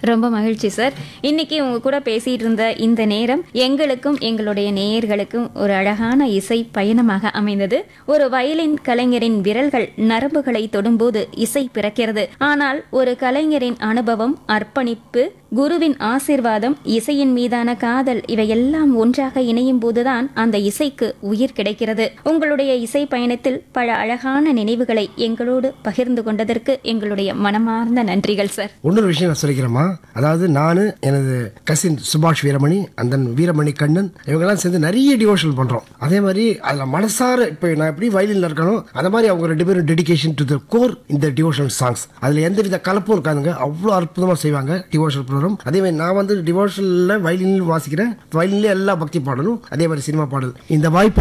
ரொம்ப மகிழ்ச்சி சார் இன்னைக்கு உங்க கூட பேசிட்டு இருந்த இந்த நேரம் எங்களுக்கும் எங்களுடைய நேயர்களுக்கும் ஒரு அழகான இசை பயணமாக அமைந்தது ஒரு வயலின் கலைஞரின் விரல்கள் நரம்புகளை தொடும்போது இசை பிறக்கிறது ஆனால் ஒரு கலைஞரின் அனுபவம் அர்ப்பணிப்பு குருவின் ஆசிர்வாதம் இசையின் மீதான காதல் இவையெல்லாம் ஒன்றாக இணையும் போதுதான் அந்த இசைக்கு உயிர் கிடைக்கிறது உங்களுடைய இசை பயணத்தில் பல அழகான நினைவுகளை எங்களோடு பகிர்ந்து கொண்டதற்கு எங்களுடைய மனமார்ந்த நன்றிகள் சார் இன்னொரு விஷயம் நான் சொல்லிக்கிறேம்மா அதாவது நான் எனது கசின் சுபாஷ் வீரமணி அந்த வீரமணி கண்ணன் இவங்கெல்லாம் சேர்ந்து நிறைய டிவோஷன் பண்றோம் அதே மாதிரி அதுல மனசார இப்போ நான் எப்படி வயலின்ல இருக்கணும் அந்த மாதிரி அவங்க ரெண்டு பேரும் டெடிகேஷன் டு த கோர் இந்த டிவோஷனல் சாங்ஸ் அதுல எந்த வித கலப்பும் இருக்காதுங்க அவ்வளோ அற்புதமா செய்வாங்க டிவோஷனல் ப்ரோக்ராம் அதே மாதிரி நான் வந்து டிவோஷனல்ல வயலின் வாசிக்கிறேன் வயலின்ல எல்லா பக்தி பாடலும் அதே மாதிரி சினிமா பாடல் இந்த வாய்ப்பு